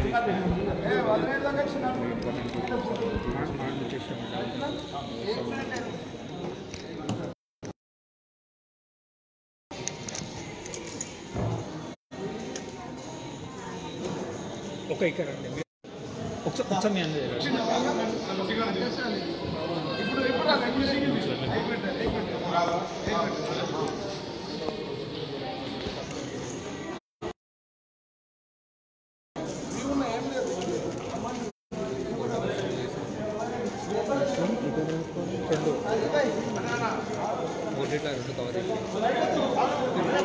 ఒక ఇక్కడ రండి మీరు. ఒకసారి ఒకసారి మీ అందరూ రెండు ఒకటిట్లా రెండు కవర్ చేసి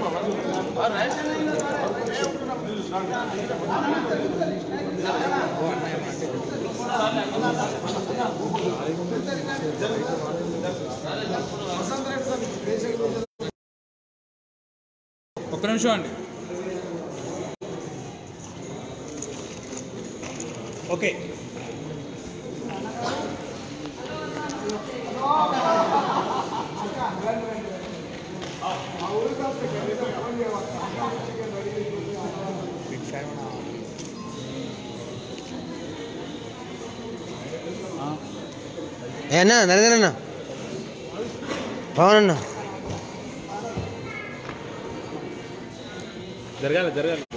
ఒక్క నిమిషం అండి ఓకే ఏ అన్న నరేంద్ర అన్న పవన్ అన్న జరగాలి జరగాలి